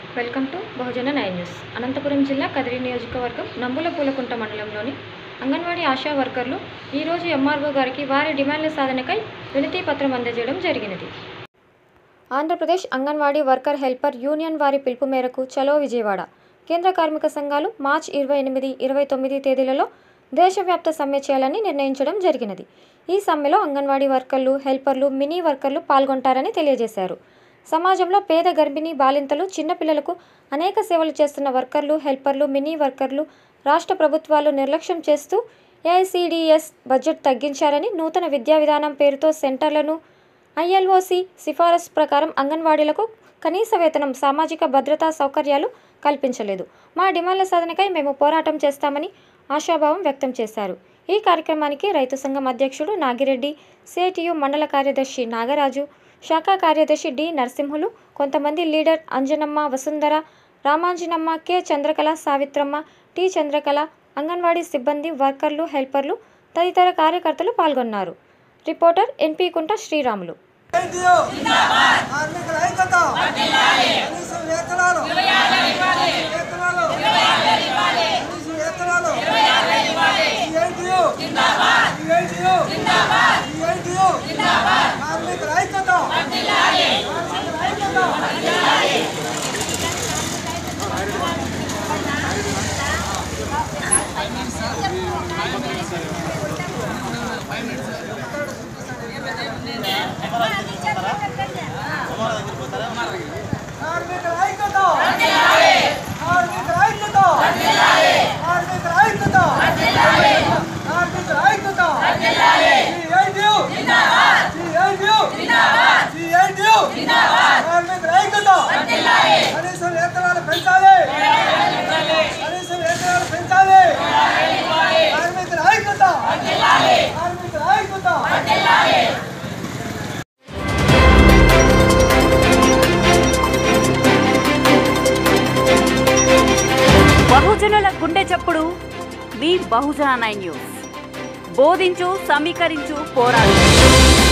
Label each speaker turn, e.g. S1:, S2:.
S1: welcome to Bahujana nine news Anantapuram జిల్లా కదిరి నియోజకవర్గం నంబుల పూలకుంట మండలంలోని అంగన్వాడీ ఆశా వర్కర్లు ఈరోజు ఎంఆర్ఓ గారికి వారి డిమాండ్ల సాధనకై వినతి పత్రం అందజేయడం జరిగినది Andhra Pradesh anganwadi worker helper union వారి పిలుపు మేరకు చలో విజయవాడ కేంద్ర కార్మిక సంఘాలు మార్చి ఇరవై ఎనిమిది ఇరవై తొమ్మిది తేదీలలో దేశవ్యాప్త సమ్మె చేయాలని నిర్ణయించడం జరిగినది ఈ సమ్మెలో అంగన్వాడీ వర్కర్లు హెల్పర్లు మినీ వర్కర్లు పాల్గొంటారని తెలియజేశారు సమాజంలో పేద గర్భిణీ బాలింతలు చిన్నపిల్లలకు అనేక సేవలు చేస్తున్న వర్కర్లు హెల్పర్లు మినీ వర్కర్లు రాష్ట్ర ప్రభుత్వాలు నిర్లక్ష్యం చేస్తూ ఏఐసిడిఎస్ బడ్జెట్ తగ్గించారని నూతన విద్యా విధానం పేరుతో సెంటర్లను ఐఎల్ఓసి సిఫారసు ప్రకారం అంగన్వాడీలకు కనీస వేతనం సామాజిక భద్రతా సౌకర్యాలు కల్పించలేదు మా డిమాండ్ల సాధనకై మేము పోరాటం చేస్తామని ఆశాభావం వ్యక్తం చేశారు ఈ కార్యక్రమానికి రైతు సంఘం అధ్యక్షుడు నాగిరెడ్డి సిఐటియు మండల కార్యదర్శి నాగరాజు శాఖ కార్యదర్శి డి నరసింహులు కొంతమంది leader Anjanamma Vasundhara Ramanjanamma K Chandrakala Savitramma T Chandrakala anganwadi సిబ్బంది వర్కర్లు హెల్పర్లు తదితర కార్యకర్తలు పాల్గొన్నారు రిపోర్టర్ ఎన్పి కుంట శ్రీరాములు
S2: ఐటీఓ కార్మికుల ఐక్యత కనీస వేతనాలు వేతనాలు కనీస వేతనాలు సిఐటియు సిఐటియు సిఐటియు కార్మికుల ఐక్యత కార్మికుల ఐక్యత కార్మికుల ఐక్యత కార్మికుల ఐక్యత కార్మికుల ఐక్యత కార్మికుల ఐక్యత సిఐటియు సిఐటియు సిఐటియు కార్మికుల ఐక్యత కనీస వేతనాలు పెంచాలి కనీస వేతనాలు పెంచాలి కార్మికుల ఐక్యత కార్మికుల ఐక్యత
S3: బహుజనుల గుండె చప్పుడు మీ బహుజన నైన్ న్యూస్ బోధించు సమీకరించు పోరాడు